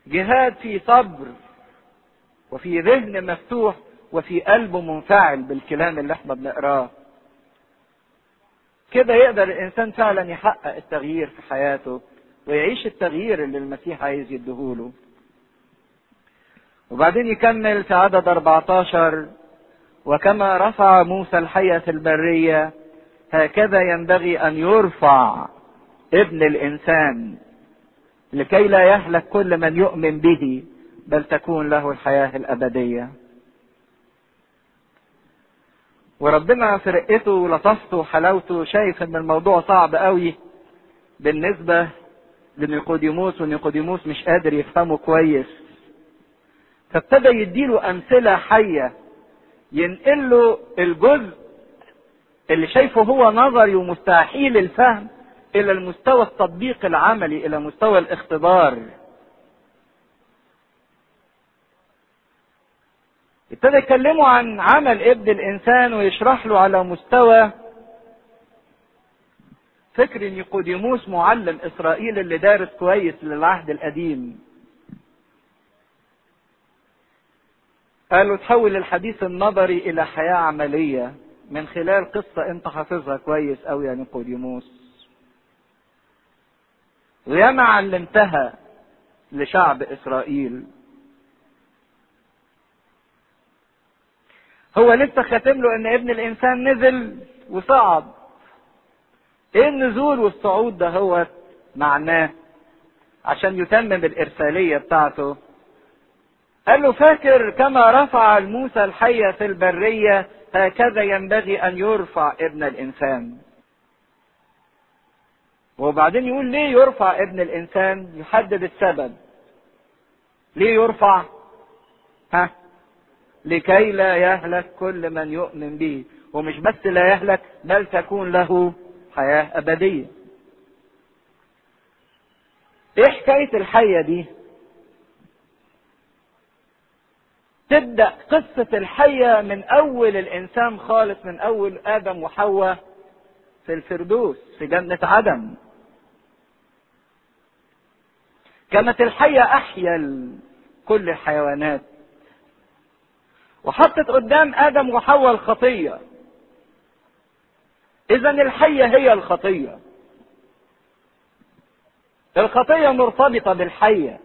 جهاد في صبر وفي ذهن مفتوح وفي قلب منفعل بالكلام اللي احنا بنقراه كده يقدر الانسان فعلا يحقق التغيير في حياته ويعيش التغيير اللي المسيح عايز يديهوله وبعدين يكمل في عدد 14 وكما رفع موسى الحية في البرية هكذا ينبغي أن يرفع ابن الإنسان لكي لا يهلك كل من يؤمن به بل تكون له الحياة الأبدية وربنا في رقته ولطفته وحلاوته شايف ان الموضوع صعب قوي بالنسبة لنيقوديموس ونيقوديموس مش قادر يفهمه كويس فابتدى يديله امثلة حية ينقل له الجزء اللي شايفه هو نظري ومستحيل الفهم الى المستوى التطبيق العملي الى مستوى الاختبار ابتدى يكلمه عن عمل ابن الانسان ويشرح له على مستوى فكر نيقوديموس معلم اسرائيل اللي دارس كويس للعهد القديم قالوا تحول الحديث النظري الى حياه عمليه من خلال قصه انت حافظها كويس قوي يا نيقوديموس وياما علمتها لشعب اسرائيل هو لسه خاتم له ان ابن الانسان نزل وصعد ايه النزول والصعود ده هو معناه عشان يتمم الارساليه بتاعته قال له فاكر كما رفع موسى الحية في البرية هكذا ينبغي أن يرفع ابن الإنسان وبعدين يقول ليه يرفع ابن الإنسان يحدد السبب ليه يرفع ها لكي لا يهلك كل من يؤمن به ومش بس لا يهلك بل تكون له حياة أبدية ايه حكاية الحية دي تبدأ قصة الحية من أول الإنسان خالص من أول آدم وحواء في الفردوس في جنة عدن كانت الحية أحيا كل الحيوانات وحطت قدام آدم وحواء الخطية إذا الحية هي الخطية الخطية مرتبطة بالحية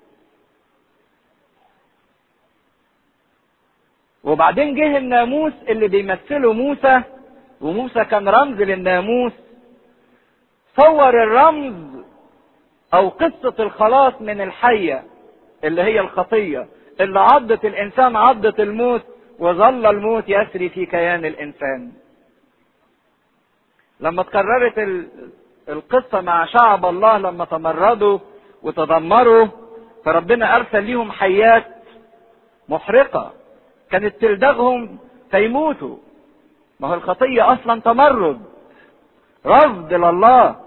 وبعدين جه الناموس اللي بيمثله موسى وموسى كان رمز للناموس صور الرمز او قصة الخلاص من الحية اللي هي الخطية اللي عضت الانسان عضة الموت وظل الموت يسري في كيان الانسان لما تكررت القصة مع شعب الله لما تمردوا وتدمروا فربنا ارسل ليهم حيات محرقة كانت تلدغهم فيموتوا ما هو الخطية اصلا تمرد رفض لله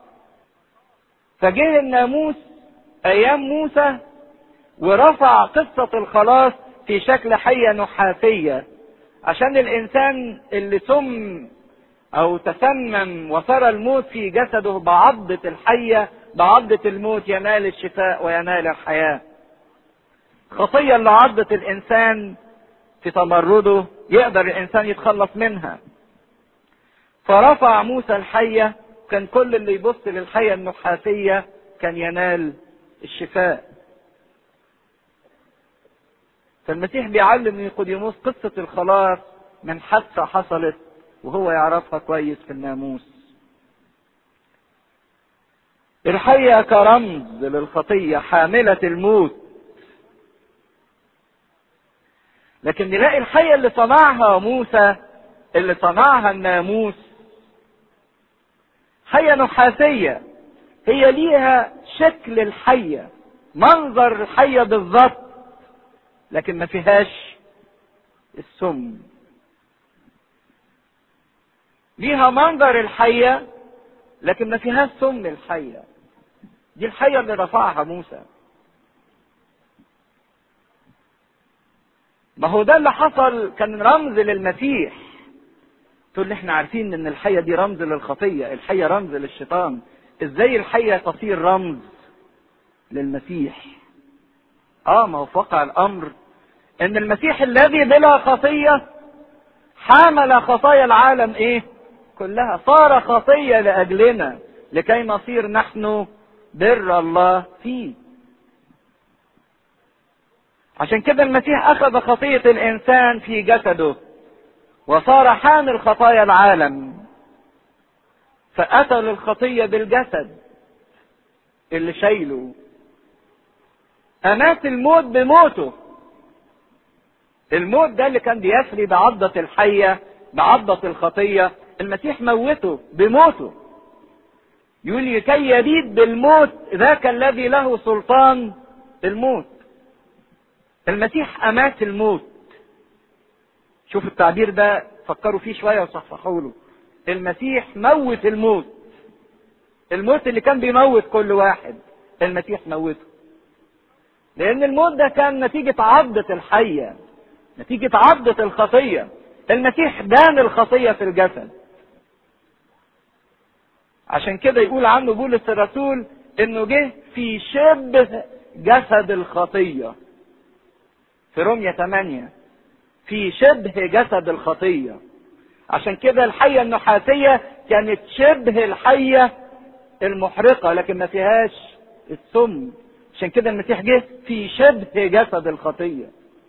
فجه الناموس ايام موسى ورفع قصة الخلاص في شكل حية نحاسية عشان الانسان اللي سم او تسمم وصار الموت في جسده بعضة الحية بعضة الموت ينال الشفاء وينال الحياة الخطية اللي عضت الانسان في تمرده يقدر الانسان يتخلص منها فرفع موسى الحية كان كل اللي يبص للحية النحاسية كان ينال الشفاء فالمسيح بيعلم نيقوديموس قصة الخلاص من حادثة حصلت وهو يعرفها كويس في الناموس الحية كرمز للخطية حاملة الموت لكن نلاقي الحية اللي صنعها موسى اللي صنعها الناموس حية نحاسية هي ليها شكل الحية منظر الحية بالظبط لكن ما فيهاش السم ليها منظر الحية لكن ما فيهاش سم الحية دي الحية اللي رفعها موسى ما هو ده اللي حصل كان رمز للمسيح تقول لي احنا عارفين ان الحية دي رمز للخطية الحية رمز للشيطان ازاي الحية تصير رمز للمسيح اه ما هو في واقع الامر ان المسيح الذي بلا خطيه حامل خطايا العالم ايه كلها صار خطيه لاجلنا لكي نصير نحن بر الله فيه عشان كده المسيح اخذ خطيه الانسان في جسده وصار حامل خطايا العالم فقتل الخطيه بالجسد اللي شايله امات الموت بموته الموت ده اللي كان بيسري بعضة الحية بعضة الخطية المسيح موته بموته يقول لكي يبيد بالموت ذاك الذي له سلطان الموت المسيح امات الموت شوف التعبير ده فكروا فيه شويه وصحصحوا له المسيح موت الموت الموت اللي كان بيموت كل واحد المسيح موته لان الموت ده كان نتيجه عضه الحيه نتيجه عضه الخطيه المسيح دان الخطيه في الجسد عشان كده يقول عنه بولس الرسول انه جه في شبه جسد الخطيه في رومية 8 في شبه جسد الخطية عشان كده الحية النحاسية كانت شبه الحية المحرقة لكن ما فيهاش السم عشان كده المسيح جه في شبه جسد الخطية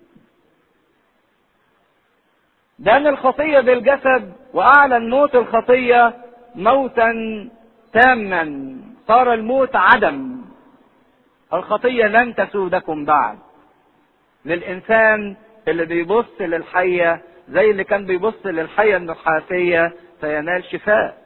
دان الخطية بالجسد وأعلن موت الخطية موتا تاما صار الموت عدم الخطية لن تسودكم بعد للإنسان اللي بيبص للحية زي اللي كان بيبص للحية النحاسية فينال شفاء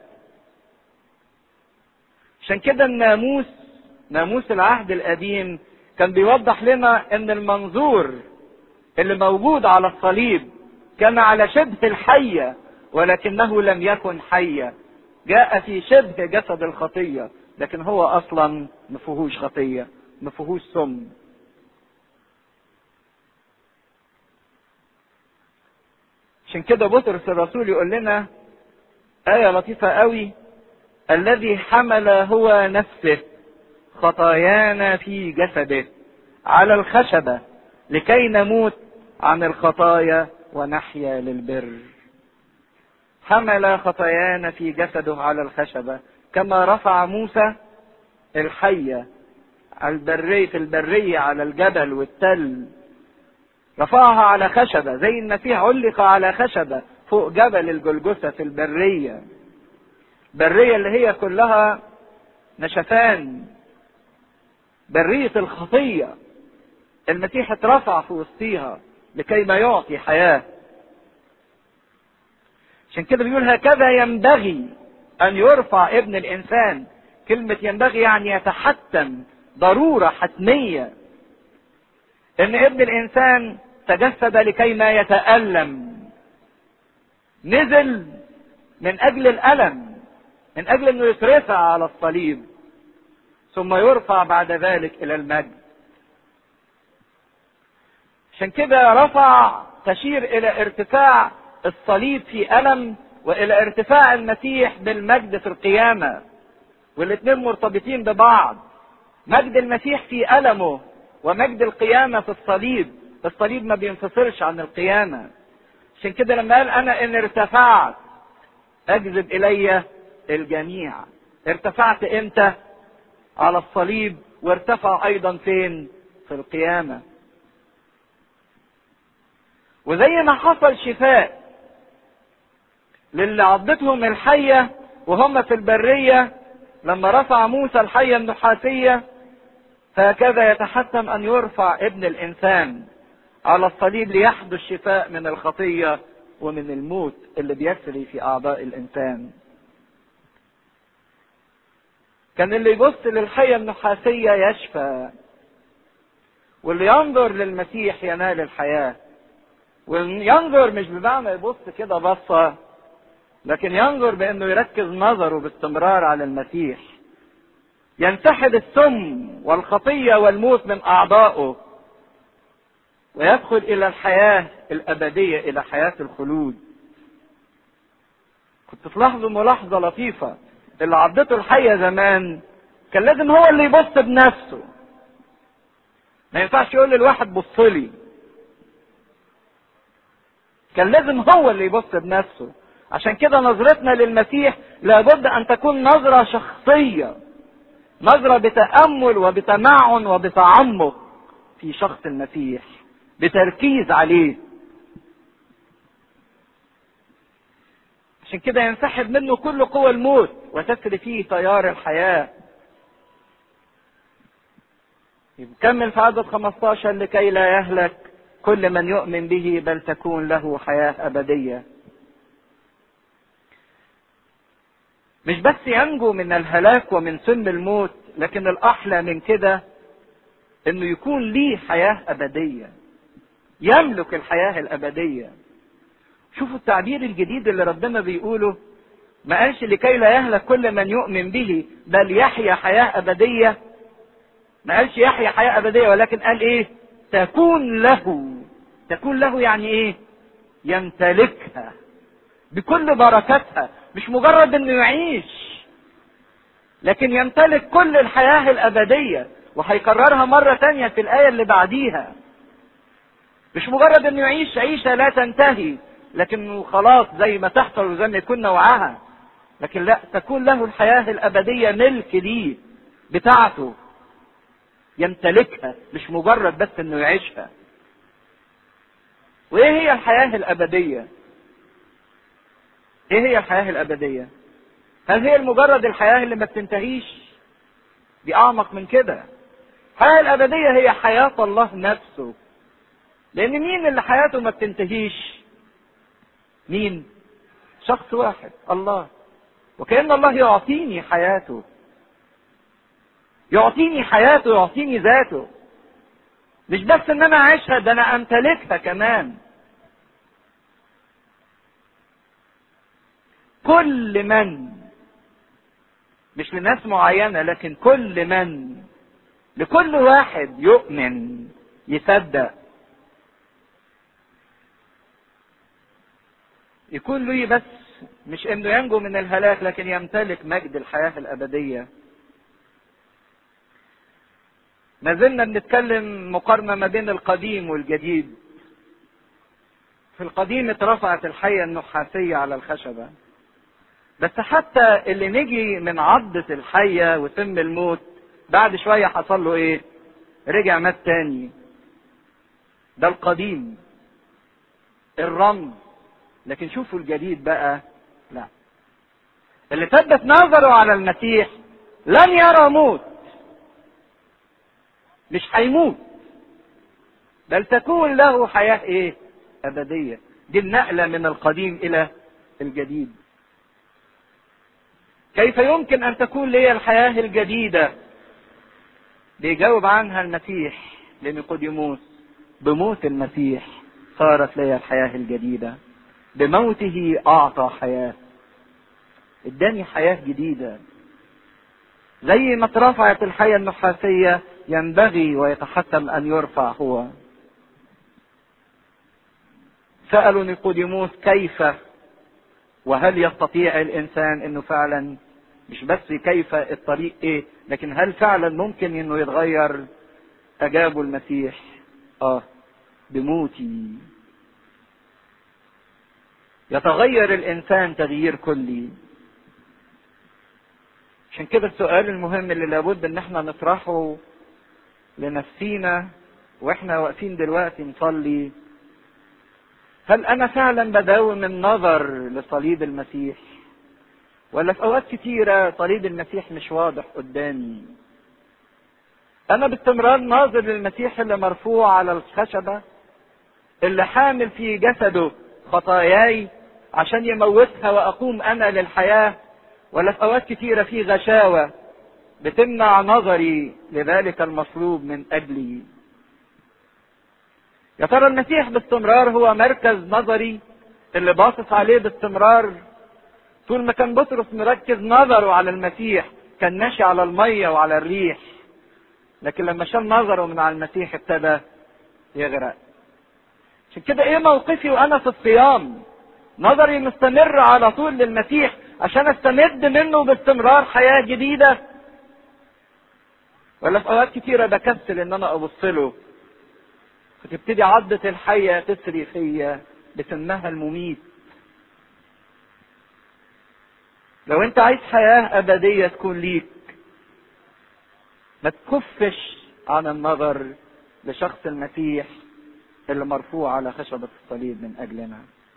عشان كده الناموس ناموس العهد القديم كان بيوضح لنا ان المنظور اللي موجود على الصليب كان على شبه الحية ولكنه لم يكن حية جاء في شبه جسد الخطية لكن هو اصلا ما فيهوش خطية ما فيهوش سم عشان كده بطرس الرسول يقول لنا آية لطيفة قوي الذي حمل هو نفسه خطايانا في جسده على الخشبة لكي نموت عن الخطايا ونحيا للبر حمل خطايانا في جسده على الخشبة كما رفع موسى الحية على البرية في البرية على الجبل والتل رفعها على خشبة زي المسيح علق على خشبة فوق جبل الجلجثة في البرية برية اللي هي كلها نشفان برية الخطية المسيح اترفع في وسطيها لكي ما يعطي حياة عشان كده بيقول هكذا ينبغي أن يرفع ابن الإنسان كلمة ينبغي يعني يتحتم ضرورة حتمية إن ابن الإنسان تجسد لكي ما يتألم نزل من أجل الألم من أجل أنه يترفع على الصليب ثم يرفع بعد ذلك إلى المجد عشان كده رفع تشير إلى ارتفاع الصليب في ألم وإلى ارتفاع المسيح بالمجد في القيامة والاثنين مرتبطين ببعض مجد المسيح في ألمه ومجد القيامة في الصليب الصليب ما بينفصلش عن القيامة عشان كده لما قال أنا إن ارتفعت أجذب إلي الجميع ارتفعت إمتى على الصليب وارتفع أيضا فين في القيامة وزي ما حصل شفاء للي عضتهم الحية وهم في البرية لما رفع موسى الحية النحاسية فهكذا يتحتم أن يرفع ابن الإنسان على الصليب ليحدث شفاء من الخطية ومن الموت اللي بيسري في أعضاء الإنسان كان اللي يبص للحية النحاسية يشفى واللي ينظر للمسيح ينال الحياة وينظر مش بمعنى يبص كده بصة لكن ينظر بانه يركز نظره باستمرار على المسيح ينسحب السم والخطية والموت من أعضائه ويدخل إلى الحياة الأبدية إلى حياة الخلود كنت تلاحظوا ملاحظة لطيفة اللي عضته الحية زمان كان لازم هو اللي يبص بنفسه ما ينفعش يقول للواحد بص لي كان لازم هو اللي يبص بنفسه عشان كده نظرتنا للمسيح لابد ان تكون نظرة شخصية نظرة بتأمل وبتمعن وبتعمق في شخص المسيح بتركيز عليه عشان كده ينسحب منه كل قوى الموت وتسري فيه تيار الحياة يكمل في عدد 15 لكي لا يهلك كل من يؤمن به بل تكون له حياة أبدية مش بس ينجو من الهلاك ومن سم الموت لكن الأحلى من كده إنه يكون ليه حياة أبدية يملك الحياة الأبدية شوفوا التعبير الجديد اللي ربنا بيقوله ما قالش لكي لا يهلك كل من يؤمن به بل يحيا حياة أبدية ما قالش يحيا حياة أبدية ولكن قال إيه تكون له تكون له يعني إيه يمتلكها بكل بركاتها مش مجرد انه يعيش لكن يمتلك كل الحياة الأبدية وهيكررها مرة تانية في الآية اللي بعديها مش مجرد انه يعيش عيشة لا تنتهي لكنه خلاص زي ما تحصل وزي ما يكون نوعها لكن لا تكون له الحياة الأبدية ملك ليه بتاعته يمتلكها مش مجرد بس انه يعيشها وايه هي الحياة الأبدية ايه هي الحياة الأبدية هل هي مجرد الحياة اللي ما بتنتهيش دي أعمق من كده الحياة الأبدية هي حياة الله نفسه لأن مين اللي حياته ما بتنتهيش مين شخص واحد الله وكأن الله يعطيني حياته يعطيني حياته يعطيني ذاته مش بس ان انا اعيشها ده انا امتلكها كمان كل من مش لناس معينة لكن كل من لكل واحد يؤمن يصدق يكون له بس مش انه ينجو من الهلاك لكن يمتلك مجد الحياة الأبدية ما زلنا بنتكلم مقارنة ما بين القديم والجديد في القديم اترفعت الحية النحاسية على الخشبة بس حتى اللي نجي من عضة الحية وسم الموت بعد شوية حصل له ايه رجع مات تاني ده القديم الرمز لكن شوفوا الجديد بقى لا اللي ثبت نظره على المسيح لن يرى موت مش هيموت بل تكون له حياة ايه ابدية دي النقلة من القديم الى الجديد كيف يمكن ان تكون لي الحياة الجديدة بيجاوب عنها المسيح لنيقوديموس بموت المسيح صارت لي الحياة الجديدة بموته اعطى حياة اداني حياة جديدة زي ما اترفعت الحياة النحاسية ينبغي ويتحتم ان يرفع هو سألوا نيقوديموس كيف وهل يستطيع الانسان انه فعلا مش بس كيف الطريق ايه لكن هل فعلا ممكن انه يتغير اجابوا المسيح اه بموتي يتغير الانسان تغيير كلي عشان كده السؤال المهم اللي لابد ان احنا نطرحه لنفسينا واحنا واقفين دلوقتي نصلي هل انا فعلا بداوم النظر لصليب المسيح ولا في اوقات كتيرة صليب المسيح مش واضح قدامي انا باستمرار ناظر للمسيح اللي مرفوع على الخشبة اللي حامل في جسده خطاياي عشان يموتها واقوم انا للحياة ولا في اوقات كتيرة في غشاوة بتمنع نظري لذلك المطلوب من اجلي يا ترى المسيح باستمرار هو مركز نظري اللي باصص عليه باستمرار طول ما كان بطرس مركز نظره على المسيح كان ماشي على الميه وعلى الريح لكن لما شال نظره من على المسيح ابتدى يغرق عشان كده ايه موقفي وانا في الصيام نظري مستمر على طول للمسيح عشان استمد منه باستمرار حياه جديده ولا في اوقات كتيره بكسل ان انا ابص له فتبتدي عضة الحية تسري فيا بسمها المميت لو انت عايز حياة ابدية تكون ليك ما تكفش عن النظر لشخص المسيح اللي مرفوع على خشبة الصليب من اجلنا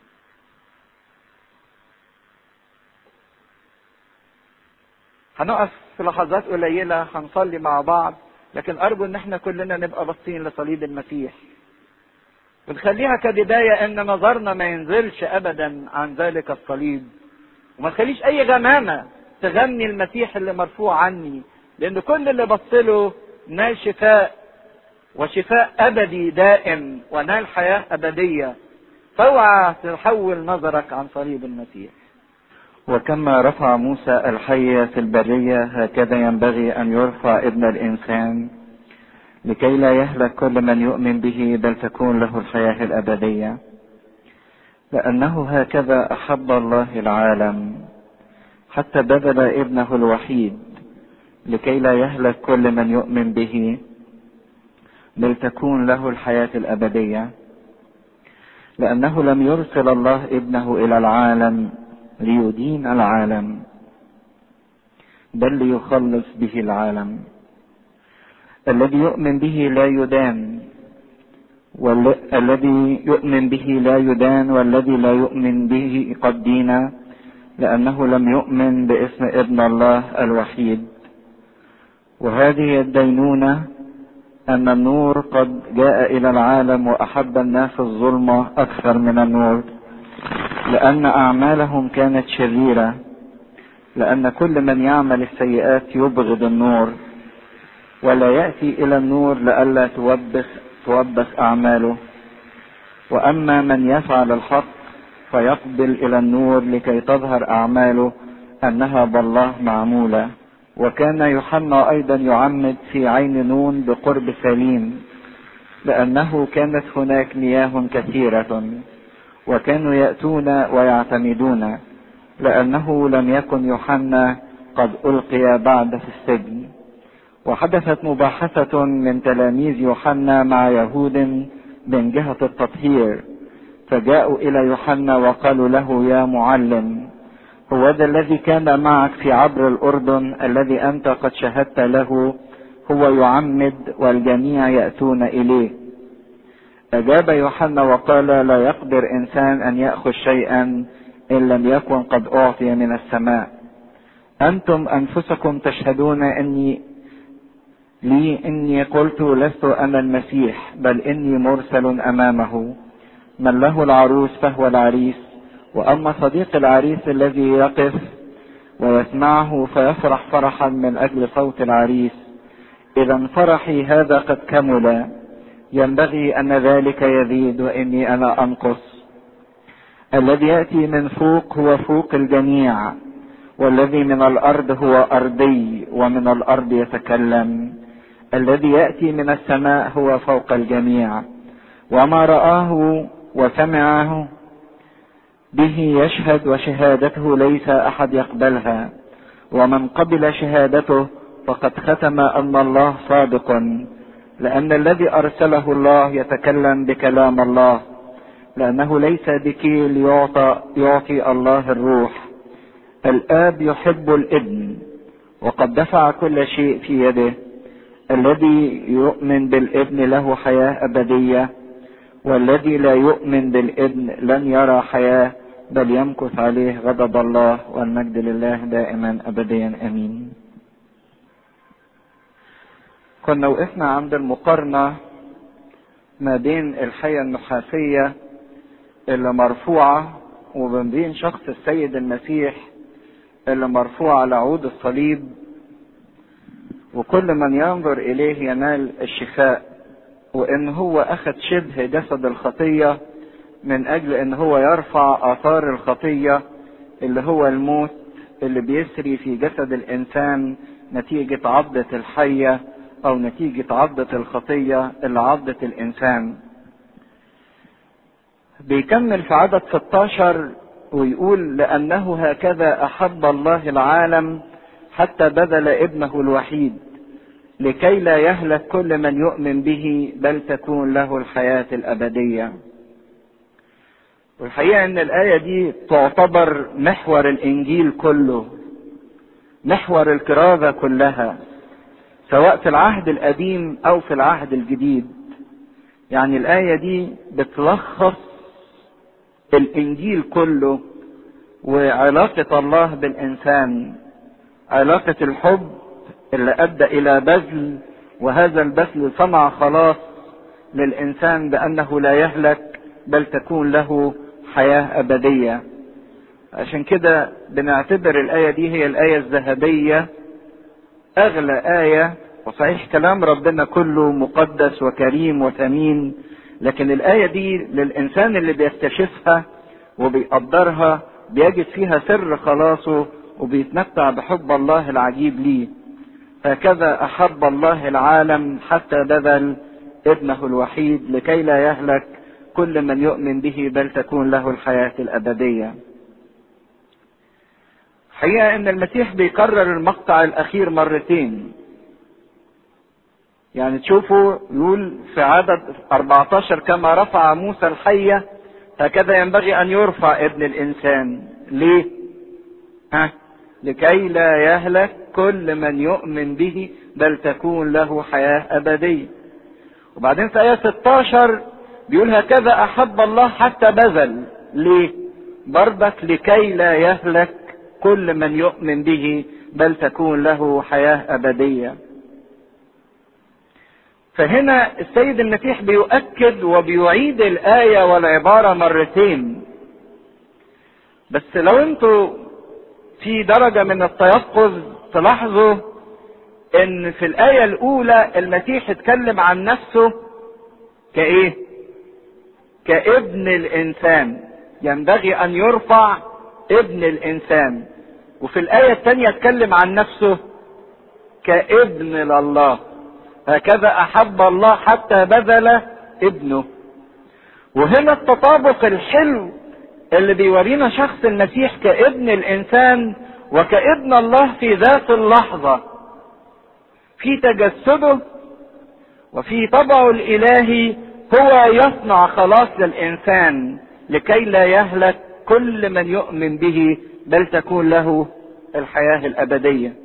هنقف في لحظات قليلة هنصلي مع بعض لكن ارجو ان احنا كلنا نبقى باصين لصليب المسيح ونخليها كبداية ان نظرنا ما ينزلش ابدا عن ذلك الصليب وما تخليش اي غمامة تغني المسيح اللي مرفوع عني لان كل اللي بصله نال شفاء وشفاء ابدي دائم ونال حياة ابدية فاوعى تحول نظرك عن صليب المسيح وكما رفع موسى الحي في البرية هكذا ينبغي أن يرفع ابن الإنسان لكي لا يهلك كل من يؤمن به بل تكون له الحياة الأبدية لأنه هكذا أحب الله العالم حتى بذل ابنه الوحيد لكي لا يهلك كل من يؤمن به بل تكون له الحياة الأبدية لأنه لم يرسل الله ابنه إلى العالم ليدين العالم بل ليخلص به العالم الذي يؤمن به لا يدان والذي يؤمن به لا يدان والذي لا يؤمن به قد دين لأنه لم يؤمن باسم ابن الله الوحيد وهذه الدينونة أن النور قد جاء إلى العالم وأحب الناس الظلمة أكثر من النور لأن أعمالهم كانت شريرة لأن كل من يعمل السيئات يبغض النور ولا يأتي إلى النور لئلا توبخ توبخ أعماله وأما من يفعل الحق فيقبل إلى النور لكي تظهر أعماله أنها بالله معمولة وكان يوحنا أيضا يعمد في عين نون بقرب سليم لأنه كانت هناك مياه كثيرة وكانوا يأتون ويعتمدون لأنه لم يكن يوحنا قد ألقي بعد في السجن وحدثت مباحثة من تلاميذ يوحنا مع يهود من جهة التطهير فجاءوا إلى يوحنا وقالوا له يا معلم هو ذا الذي كان معك في عبر الأردن الذي أنت قد شهدت له هو يعمد والجميع يأتون إليه أجاب يوحنا وقال لا يقدر إنسان أن يأخذ شيئا إن لم يكن قد أعطي من السماء أنتم أنفسكم تشهدون أني لي إني قلت لست أنا المسيح بل إني مرسل أمامه من له العروس فهو العريس وأما صديق العريس الذي يقف ويسمعه فيفرح فرحا من أجل صوت العريس إذا فرحي هذا قد كمل ينبغي أن ذلك يزيد وإني أنا أنقص الذي يأتي من فوق هو فوق الجميع والذي من الأرض هو أرضي ومن الأرض يتكلم الذي يأتي من السماء هو فوق الجميع وما رآه وسمعه به يشهد وشهادته ليس أحد يقبلها ومن قبل شهادته فقد ختم أن الله صادق لأن الذي أرسله الله يتكلم بكلام الله لأنه ليس بكيل يعطى يعطي الله الروح الآب يحب الابن وقد دفع كل شيء في يده الذي يؤمن بالابن له حياة أبدية والذي لا يؤمن بالابن لن يرى حياة بل يمكث عليه غضب الله والمجد لله دائما أبديا أمين كنا وقفنا عند المقارنة ما بين الحية النحاسية اللي مرفوعة وما بين شخص السيد المسيح اللي مرفوع على عود الصليب وكل من ينظر إليه ينال الشفاء وإن هو أخذ شبه جسد الخطية من أجل إن هو يرفع آثار الخطية اللي هو الموت اللي بيسري في جسد الإنسان نتيجة عضة الحية أو نتيجة عضة الخطية اللي عضت الإنسان. بيكمل في عدد 16 ويقول لأنه هكذا أحب الله العالم حتى بذل ابنه الوحيد لكي لا يهلك كل من يؤمن به بل تكون له الحياة الأبدية والحقيقة ان الآية دي تعتبر محور الإنجيل كله محور الكرازة كلها سواء في العهد القديم أو في العهد الجديد يعني الآية دي بتلخص الإنجيل كله وعلاقة الله بالإنسان علاقة الحب اللي أدى إلى بذل وهذا البذل صنع خلاص للإنسان بأنه لا يهلك بل تكون له حياة أبدية عشان كده بنعتبر الآية دي هي الآية الذهبية أغلى آية وصحيح كلام ربنا كله مقدس وكريم وثمين لكن الآية دي للإنسان اللي بيستشفها وبيقدرها بيجد فيها سر خلاصه وبيتمتع بحب الله العجيب ليه هكذا أحب الله العالم حتى بذل ابنه الوحيد لكي لا يهلك كل من يؤمن به بل تكون له الحياة الأبدية حقيقة ان المسيح بيكرر المقطع الاخير مرتين يعني تشوفوا يقول في عدد 14 كما رفع موسى الحية هكذا ينبغي ان يرفع ابن الانسان ليه ها لكي لا يهلك كل من يؤمن به بل تكون له حياة ابدية وبعدين في آية 16 بيقول هكذا أحب الله حتى بذل ليه؟ برضك لكي لا يهلك كل من يؤمن به بل تكون له حياة أبدية. فهنا السيد المسيح بيؤكد وبيعيد الآية والعبارة مرتين. بس لو انتوا في درجة من التيقظ تلاحظوا ان في الآية الأولى المسيح اتكلم عن نفسه كإيه؟ كابن الإنسان ينبغي أن يرفع ابن الإنسان وفي الآية الثانية اتكلم عن نفسه كابن لله هكذا أحب الله حتى بذل ابنه وهنا التطابق الحلو اللي بيورينا شخص المسيح كابن الإنسان وكابن الله في ذات اللحظة في تجسده وفي طبعه الإلهي هو يصنع خلاص للإنسان لكي لا يهلك كل من يؤمن به بل تكون له الحياة الأبدية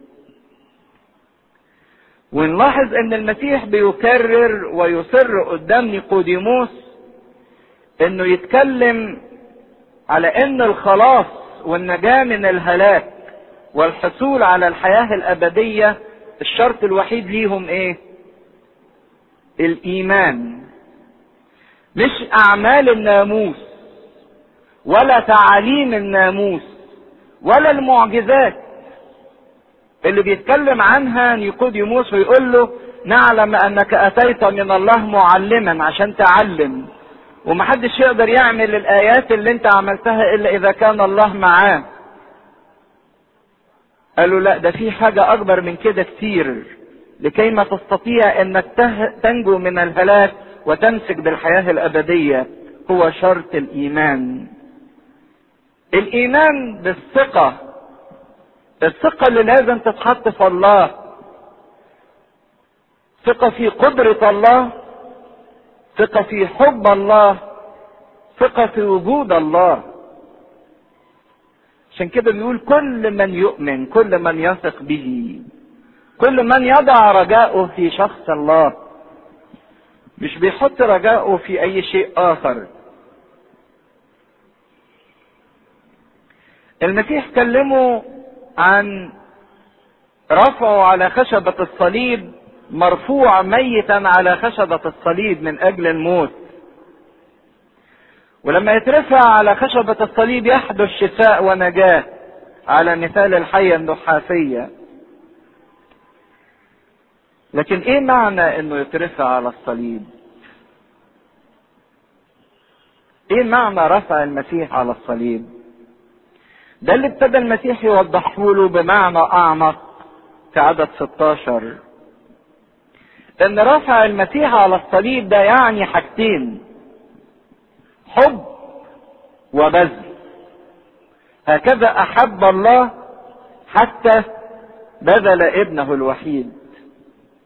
ونلاحظ ان المسيح بيكرر ويصر قدام نيقوديموس انه يتكلم على ان الخلاص والنجاة من الهلاك والحصول على الحياة الأبدية الشرط الوحيد ليهم ايه الإيمان مش أعمال الناموس ولا تعاليم الناموس ولا المعجزات اللي بيتكلم عنها نيقوديموس ويقول له نعلم انك اتيت من الله معلما عشان تعلم ومحدش يقدر يعمل الايات اللي انت عملتها الا اذا كان الله معاه قالوا لا ده في حاجة اكبر من كده كتير لكي ما تستطيع انك تنجو من الهلاك وتمسك بالحياة الابدية هو شرط الايمان الايمان بالثقة الثقة اللي لازم تتحط في الله ثقة في قدرة الله ثقة في حب الله ثقة في وجود الله عشان كده بيقول كل من يؤمن كل من يثق به كل من يضع رجاءه في شخص الله مش بيحط رجاءه في اي شيء اخر المسيح كلمه عن رفعه على خشبة الصليب مرفوع ميتا على خشبة الصليب من أجل الموت ولما يترفع على خشبة الصليب يحدث شفاء ونجاة على مثال الحية النحاسية لكن ايه معنى انه يترفع على الصليب ايه معنى رفع المسيح على الصليب ده اللي ابتدى المسيح يوضحه له بمعنى اعمق في عدد 16 ان رفع المسيح على الصليب ده يعني حاجتين حب وبذل هكذا احب الله حتى بذل ابنه الوحيد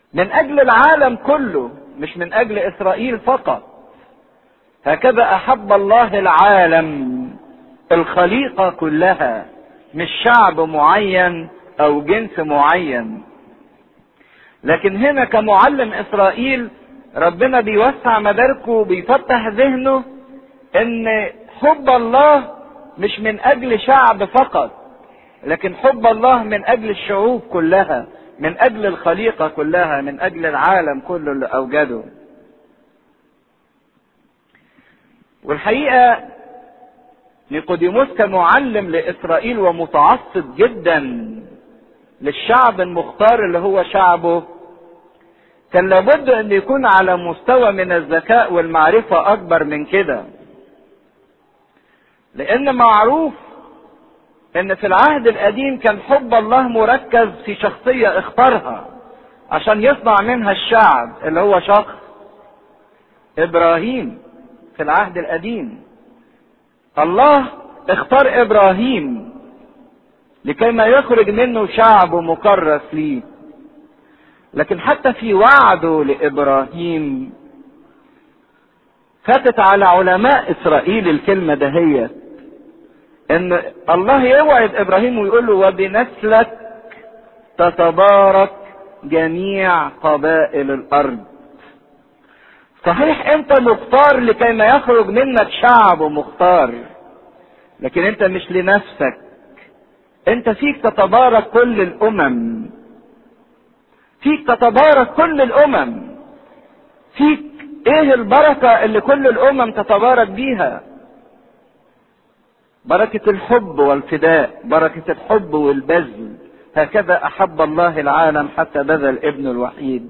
من اجل العالم كله مش من اجل اسرائيل فقط هكذا احب الله العالم الخليقه كلها مش شعب معين او جنس معين لكن هنا كمعلم اسرائيل ربنا بيوسع مداركه وبيفتح ذهنه ان حب الله مش من اجل شعب فقط لكن حب الله من اجل الشعوب كلها من اجل الخليقه كلها من اجل العالم كله اللي اوجده والحقيقه نيقوديموس كمعلم لاسرائيل ومتعصب جدا للشعب المختار اللي هو شعبه كان لابد ان يكون على مستوى من الذكاء والمعرفه اكبر من كده لان معروف ان في العهد القديم كان حب الله مركز في شخصيه اختارها عشان يصنع منها الشعب اللي هو شخص ابراهيم في العهد القديم الله اختار ابراهيم لكي ما يخرج منه شعب مكرس ليه لكن حتى في وعده لابراهيم فاتت على علماء اسرائيل الكلمه دهيت ان الله يوعد ابراهيم ويقول له وبنسلك تتبارك جميع قبائل الارض صحيح انت مختار لكي ما يخرج منك شعب مختار لكن انت مش لنفسك انت فيك تتبارك كل الامم فيك تتبارك كل الامم فيك ايه البركه اللي كل الامم تتبارك بيها بركة الحب والفداء بركة الحب والبذل هكذا أحب الله العالم حتى بذل ابنه الوحيد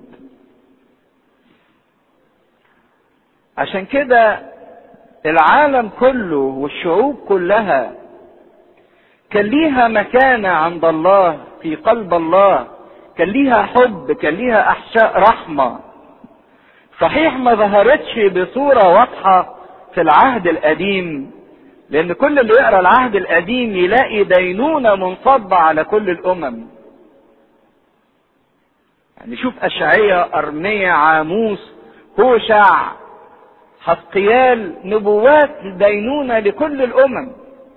عشان كده العالم كله والشعوب كلها كان ليها مكانة عند الله في قلب الله كان ليها حب كان ليها أحشاء رحمة صحيح ما ظهرتش بصورة واضحة في العهد القديم لان كل اللي يقرا العهد القديم يلاقي دينونة منصبة على كل الامم يعني شوف اشعية ارمية عاموس هوشع حسقيال نبوات دينونة لكل الامم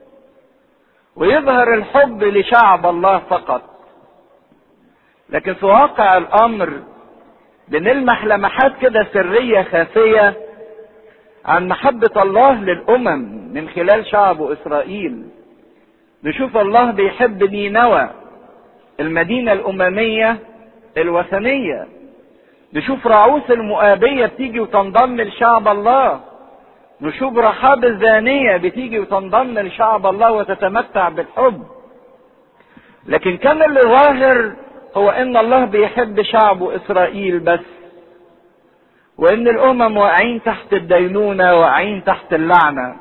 ويظهر الحب لشعب الله فقط لكن في واقع الامر بنلمح لمحات كده سرية خافية عن محبة الله للأمم من خلال شعبه إسرائيل نشوف الله بيحب نينوى المدينة الأممية الوثنية نشوف رعوس المؤابية بتيجي وتنضم لشعب الله نشوف رحاب الزانية بتيجي وتنضم لشعب الله وتتمتع بالحب لكن كان اللي ظاهر هو ان الله بيحب شعبه اسرائيل بس وان الامم واقعين تحت الدينونة واقعين تحت اللعنة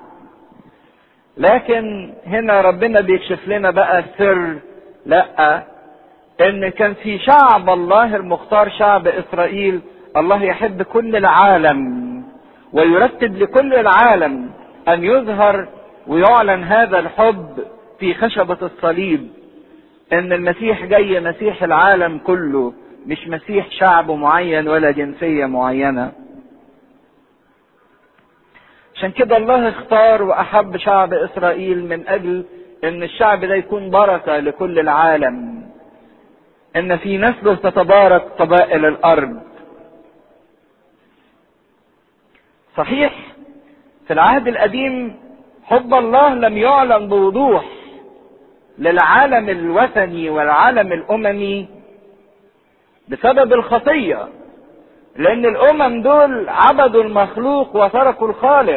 لكن هنا ربنا بيكشف لنا بقى السر لا ان كان في شعب الله المختار شعب اسرائيل الله يحب كل العالم ويرتب لكل العالم ان يظهر ويعلن هذا الحب في خشبة الصليب ان المسيح جاي مسيح العالم كله مش مسيح شعب معين ولا جنسية معينة عشان كده الله اختار واحب شعب اسرائيل من اجل ان الشعب ده يكون بركة لكل العالم ان في نسله تتبارك قبائل الارض صحيح في العهد القديم حب الله لم يعلن بوضوح للعالم الوثني والعالم الاممي بسبب الخطيه لان الامم دول عبدوا المخلوق وتركوا الخالق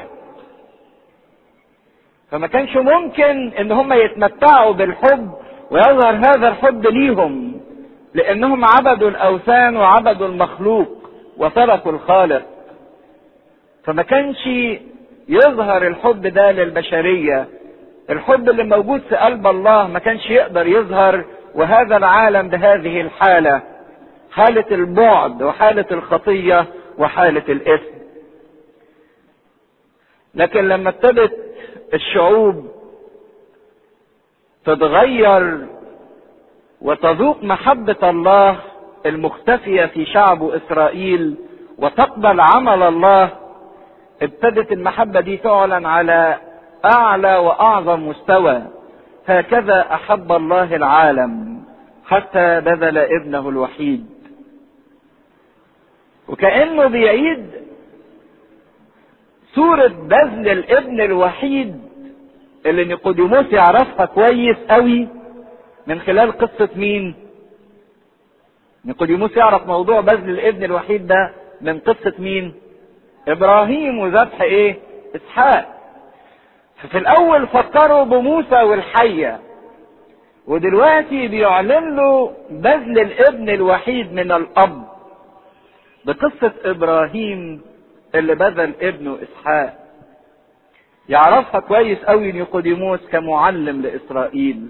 فما كانش ممكن ان هم يتمتعوا بالحب ويظهر هذا الحب ليهم لانهم عبدوا الاوثان وعبدوا المخلوق وتركوا الخالق فما كانش يظهر الحب ده للبشريه الحب اللي موجود في قلب الله ما كانش يقدر يظهر وهذا العالم بهذه الحاله حاله البعد وحاله الخطيه وحاله الاثم لكن لما ابتدت الشعوب تتغير وتذوق محبه الله المختفية في شعب إسرائيل وتقبل عمل الله ابتدت المحبة دي تعلن على أعلى وأعظم مستوى هكذا أحب الله العالم حتى بذل ابنه الوحيد وكأنه بيعيد صورة بذل الابن الوحيد اللي نيقوديموس يعرفها كويس قوي من خلال قصة مين؟ نيقوديموس يعرف موضوع بذل الابن الوحيد ده من قصة مين؟ ابراهيم وذبح ايه؟ اسحاق. ففي الاول فكروا بموسى والحية ودلوقتي بيعلن له بذل الابن الوحيد من الاب بقصة ابراهيم اللي بذل ابنه اسحاق يعرفها كويس قوي نيقوديموس كمعلم لاسرائيل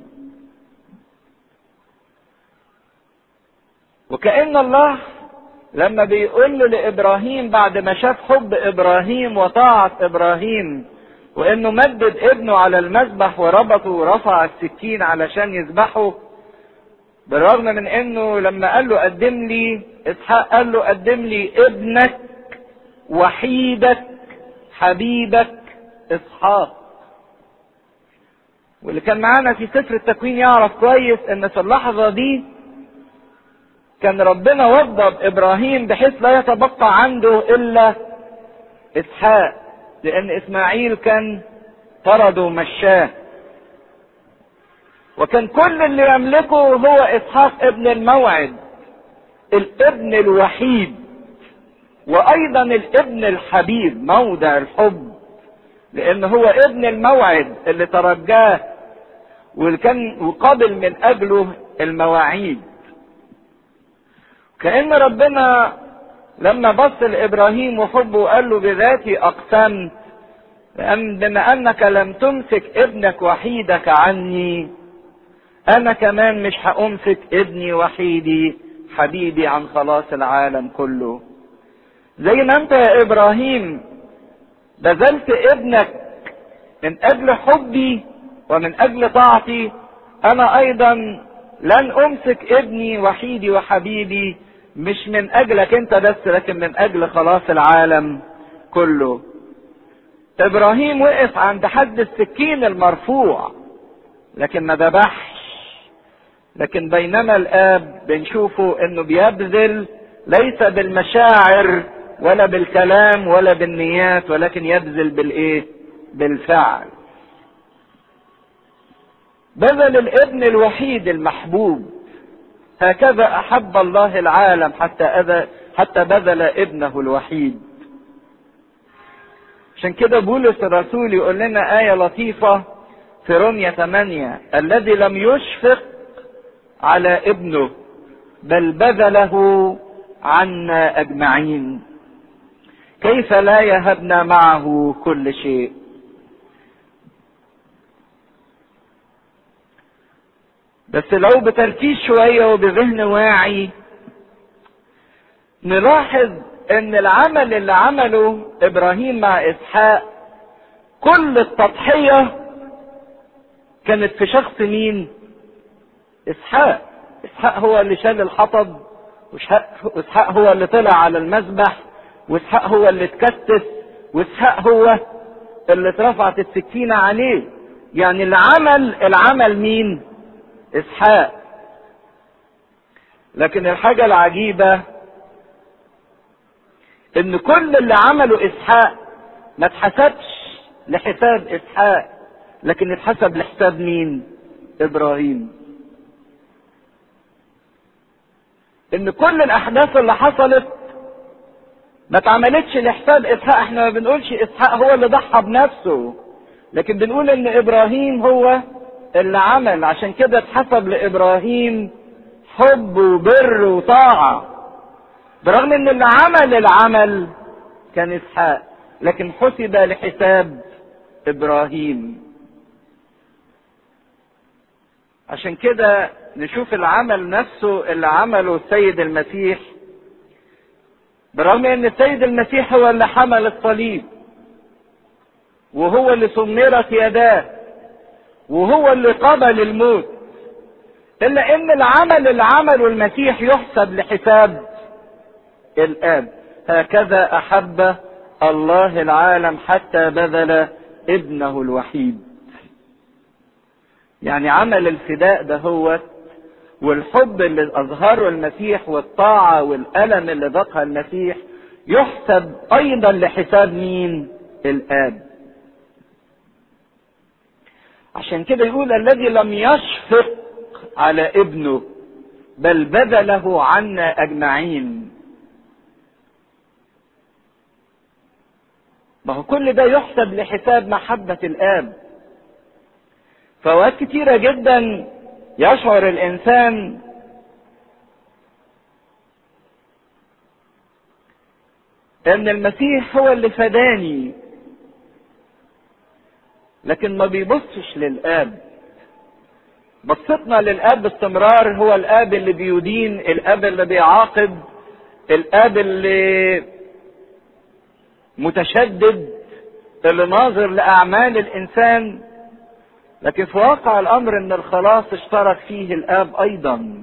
وكأن الله لما بيقول له لابراهيم بعد ما شاف حب ابراهيم وطاعة ابراهيم وانه مدد ابنه على المذبح وربطه ورفع السكين علشان يذبحه بالرغم من انه لما قال له قدم لي اسحاق قال له قدم لي ابنك وحيدك حبيبك اسحاق واللي كان معانا في سفر التكوين يعرف كويس ان في اللحظه دي كان ربنا وضب ابراهيم بحيث لا يتبقى عنده الا اسحاق لان اسماعيل كان طرده ومشاه وكان كل اللي يملكه هو اسحاق ابن الموعد الابن الوحيد وايضا الابن الحبيب موضع الحب لان هو ابن الموعد اللي ترجاه واللي كان وقابل من اجله المواعيد كان ربنا لما بص لابراهيم وحبه وقال له بذاتي اقسمت لأن بما انك لم تمسك ابنك وحيدك عني انا كمان مش هامسك ابني وحيدي حبيبي عن خلاص العالم كله زي ما انت يا ابراهيم بذلت ابنك من اجل حبي ومن اجل طاعتي انا ايضا لن امسك ابني وحيدي وحبيبي مش من اجلك انت بس لكن من اجل خلاص العالم كله ابراهيم وقف عند حد السكين المرفوع لكن ما ذبحش لكن بينما الاب بنشوفه انه بيبذل ليس بالمشاعر ولا بالكلام ولا بالنيات ولكن يبذل بالايه بالفعل بذل الابن الوحيد المحبوب هكذا احب الله العالم حتى أذى حتى بذل ابنه الوحيد عشان كده بولس الرسول يقول لنا آية لطيفة في رومية 8 الذي لم يشفق على ابنه بل بذله عنا أجمعين كيف لا يهبنا معه كل شيء بس لو بتركيز شوية وبذهن واعي نلاحظ ان العمل اللي عمله ابراهيم مع اسحاق كل التضحية كانت في شخص مين اسحاق اسحاق هو اللي شال الحطب واسحاق هو اللي طلع على المذبح واسحاق هو اللي اتكتف واسحاق هو اللي اترفعت السكينة عليه يعني العمل العمل مين اسحاق لكن الحاجة العجيبة ان كل اللي عمله اسحاق ما اتحسبش لحساب اسحاق لكن اتحسب لحساب مين ابراهيم ان كل الاحداث اللي حصلت ما اتعملتش لحساب اسحاق احنا ما بنقولش اسحاق هو اللي ضحى بنفسه لكن بنقول ان ابراهيم هو اللي عمل عشان كده اتحسب لابراهيم حب وبر وطاعه برغم ان اللي عمل العمل كان اسحاق لكن حسب لحساب ابراهيم عشان كده نشوف العمل نفسه اللي عمله السيد المسيح برغم ان السيد المسيح هو اللي حمل الصليب وهو اللي سمرت يداه وهو اللي قبل الموت الا ان العمل اللي عمله المسيح يحسب لحساب الاب هكذا احب الله العالم حتى بذل ابنه الوحيد يعني عمل الفداء ده هو والحب اللي اظهره المسيح والطاعة والألم اللي ذاقها المسيح يحسب ايضا لحساب مين الاب عشان كده يقول الذي لم يشفق على ابنه بل بذله عنا اجمعين ما هو كل ده يحسب لحساب محبة الاب فوقت كتيرة جدا يشعر الانسان ان المسيح هو اللي فداني لكن ما بيبصش للاب بصتنا للاب باستمرار هو الاب اللي بيدين الاب اللي بيعاقب الاب اللي متشدد اللي ناظر لاعمال الانسان لكن في واقع الامر ان الخلاص اشترك فيه الاب ايضا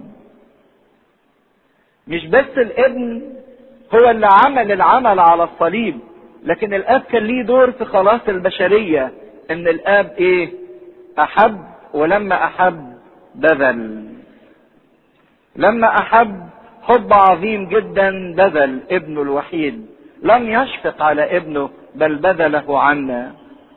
مش بس الابن هو اللي عمل العمل على الصليب لكن الاب كان ليه دور في خلاص البشريه ان الاب ايه احب ولما احب بذل لما احب حب عظيم جدا بذل ابنه الوحيد لم يشفق على ابنه بل بذله عنا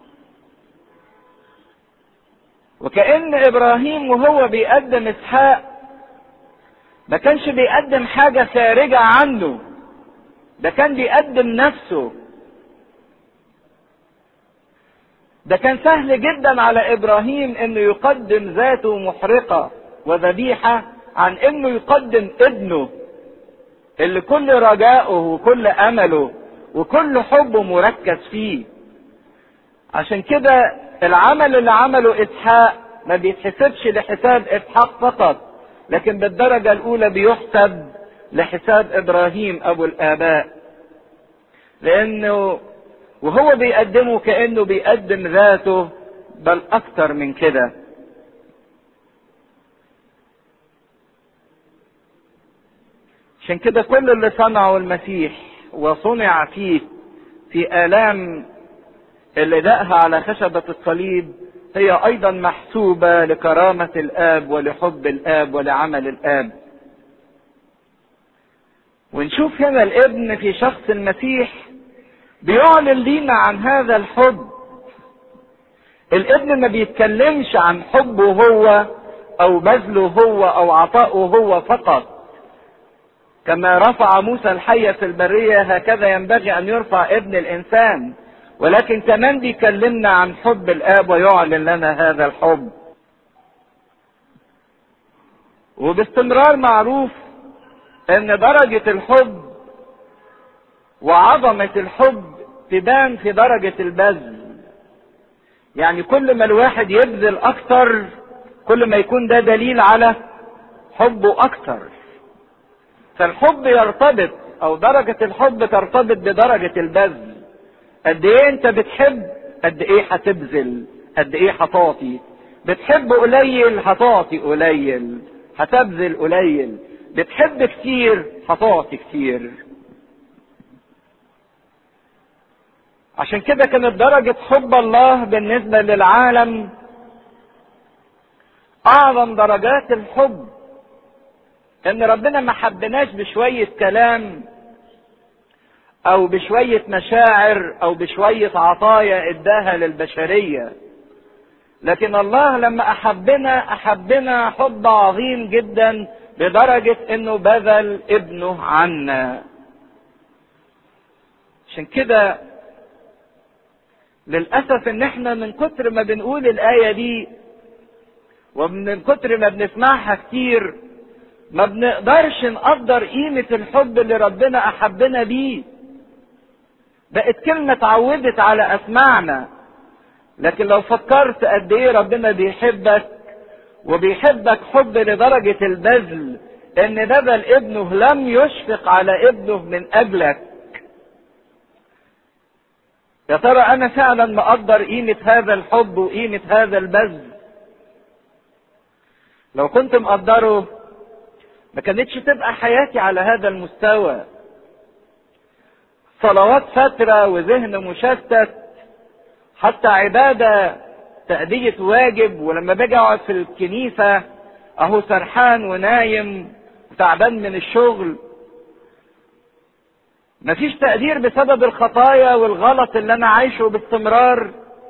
وكأن ابراهيم وهو بيقدم اسحاق ما كانش بيقدم حاجة خارجة عنه ده كان بيقدم نفسه ده كان سهل جدا على ابراهيم انه يقدم ذاته محرقة وذبيحة عن انه يقدم ابنه اللي كل رجائه وكل امله وكل حبه مركز فيه عشان كده العمل اللي عمله اسحاق ما بيتحسبش لحساب اسحاق فقط لكن بالدرجة الاولى بيحسب لحساب ابراهيم ابو الاباء لانه وهو بيقدمه كانه بيقدم ذاته بل اكتر من كده عشان كده كل اللي صنعه المسيح وصنع فيه في الام اللي دقها على خشبة الصليب هي ايضا محسوبة لكرامة الاب ولحب الاب ولعمل الاب ونشوف هنا الابن في شخص المسيح بيعلن لينا عن هذا الحب الابن ما بيتكلمش عن حبه هو او بذله هو او عطائه هو فقط كما رفع موسى الحية في البرية هكذا ينبغي ان يرفع ابن الانسان ولكن كمان بيكلمنا عن حب الاب ويعلن لنا هذا الحب وباستمرار معروف ان درجة الحب وعظمة الحب تبان في درجة البذل يعني كل ما الواحد يبذل اكتر كل ما يكون ده دليل على حبه اكتر فالحب يرتبط او درجة الحب ترتبط بدرجة البذل قد ايه انت بتحب قد ايه هتبذل قد ايه هتعطي بتحب قليل هتعطي قليل هتبذل قليل بتحب كتير هتعطي كتير عشان كده كانت درجة حب الله بالنسبة للعالم أعظم درجات الحب إن ربنا ما حبناش بشوية كلام أو بشوية مشاعر أو بشوية عطايا إداها للبشرية لكن الله لما أحبنا أحبنا حب عظيم جدا لدرجة إنه بذل ابنه عنا عشان كده للأسف إن إحنا من كتر ما بنقول الآية دي ومن كتر ما بنسمعها كتير ما بنقدرش نقدر قيمة الحب اللي ربنا أحبنا بيه بقت كلمة اتعودت على أسماعنا لكن لو فكرت قد إيه ربنا بيحبك وبيحبك حب لدرجة البذل إن بذل ابنه لم يشفق على ابنه من أجلك يا ترى انا فعلا مقدر قيمة هذا الحب وقيمة هذا البذل لو كنت مقدره ما كانتش تبقى حياتي على هذا المستوى صلوات فترة وذهن مشتت حتى عبادة تأدية واجب ولما باجي اقعد في الكنيسة اهو سرحان ونايم وتعبان من الشغل مفيش تقدير بسبب الخطايا والغلط اللي انا عايشه باستمرار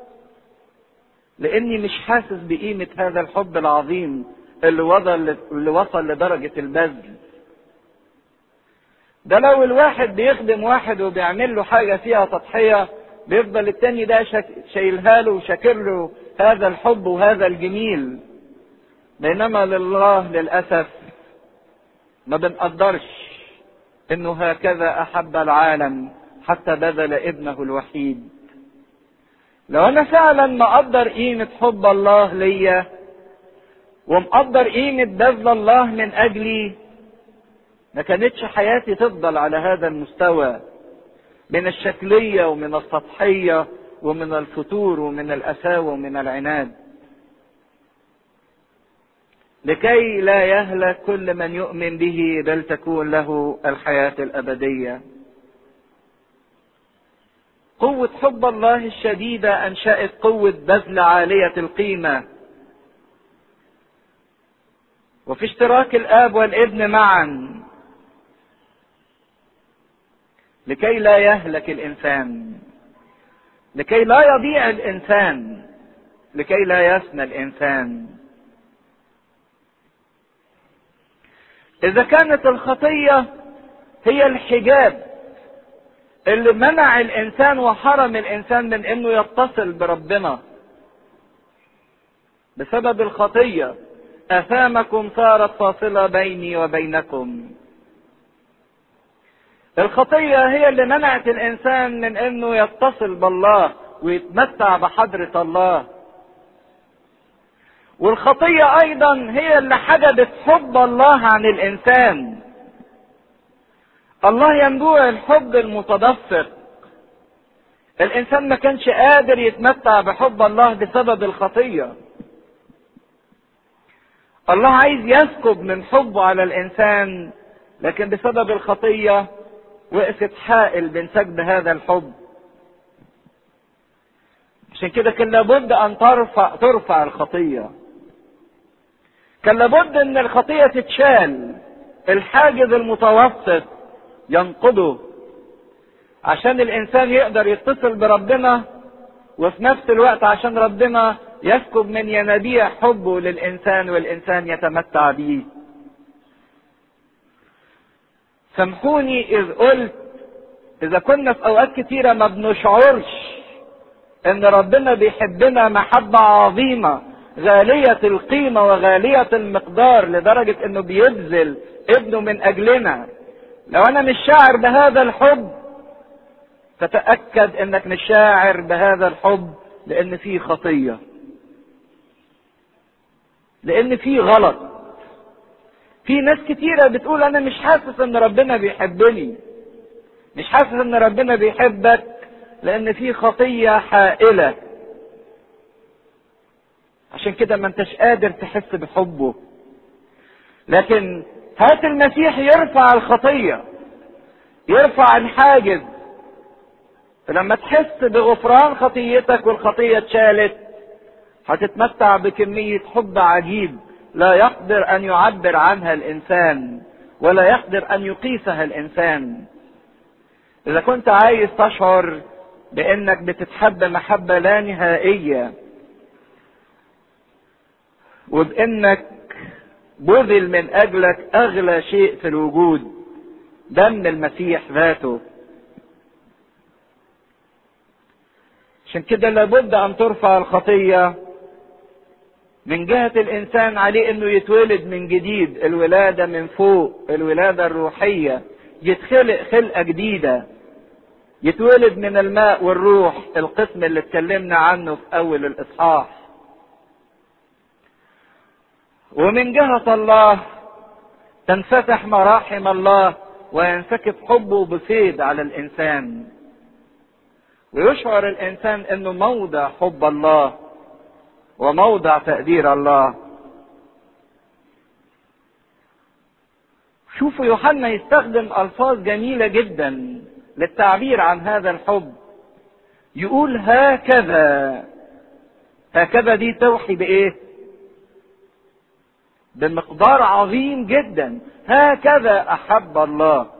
لاني مش حاسس بقيمة هذا الحب العظيم اللي وصل اللي وصل لدرجة البذل ده لو الواحد بيخدم واحد وبيعمل له حاجة فيها تضحية بيفضل التاني ده شايلها له وشاكر له هذا الحب وهذا الجميل بينما لله للأسف ما بنقدرش انه هكذا احب العالم حتى بذل ابنه الوحيد لو انا فعلا مقدر قيمة حب الله ليا ومقدر قيمة بذل الله من اجلي ما كانتش حياتي تفضل على هذا المستوى من الشكلية ومن السطحية ومن الفتور ومن الأساوة ومن العناد لكي لا يهلك كل من يؤمن به بل تكون له الحياة الأبدية قوة حب الله الشديدة أنشأت قوة بذل عالية القيمة وفي اشتراك الآب والابن معا لكي لا يهلك الإنسان لكي لا يضيع الإنسان لكي لا يفنى الإنسان إذا كانت الخطية هي الحجاب اللي منع الإنسان وحرم الإنسان من إنه يتصل بربنا بسبب الخطية أثامكم صارت فاصلة بيني وبينكم الخطية هي اللي منعت الإنسان من إنه يتصل بالله ويتمتع بحضرة الله والخطية أيضا هي اللي حجبت حب الله عن الإنسان الله ينبوع الحب المتدفق الإنسان ما كانش قادر يتمتع بحب الله بسبب الخطية الله عايز يسكب من حبه على الإنسان لكن بسبب الخطية وقفت حائل بين سكب هذا الحب عشان كده كان لابد ان ترفع ترفع الخطيه كان لابد ان الخطيه تتشال الحاجز المتوسط ينقضه عشان الانسان يقدر يتصل بربنا وفي نفس الوقت عشان ربنا يسكب من ينابيع حبه للانسان والانسان يتمتع بيه سامحوني اذ قلت اذا كنا في اوقات كتيره ما بنشعرش ان ربنا بيحبنا محبه عظيمه غاليه القيمه وغاليه المقدار لدرجه انه بيبذل ابنه من اجلنا لو انا مش شاعر بهذا الحب فتاكد انك مش شاعر بهذا الحب لان فيه خطيه لان فيه غلط في ناس كتيرة بتقول أنا مش حاسس إن ربنا بيحبني. مش حاسس إن ربنا بيحبك لأن في خطية حائلة. عشان كده ما أنتش قادر تحس بحبه. لكن هات المسيح يرفع الخطية. يرفع الحاجز. فلما تحس بغفران خطيتك والخطية اتشالت هتتمتع بكمية حب عجيب لا يقدر ان يعبر عنها الانسان ولا يقدر ان يقيسها الانسان اذا كنت عايز تشعر بانك بتتحب محبه لا نهائيه وبانك بذل من اجلك اغلى شيء في الوجود دم المسيح ذاته عشان كده لابد ان ترفع الخطيه من جهة الإنسان عليه إنه يتولد من جديد الولادة من فوق الولادة الروحية يتخلق خلقة جديدة يتولد من الماء والروح القسم اللي اتكلمنا عنه في أول الإصحاح ومن جهة الله تنفتح مراحم الله وينسكب حبه بفيض على الإنسان ويشعر الإنسان إنه موضع حب الله وموضع تقدير الله شوفوا يوحنا يستخدم الفاظ جميله جدا للتعبير عن هذا الحب يقول هكذا هكذا دي توحي بايه بمقدار عظيم جدا هكذا احب الله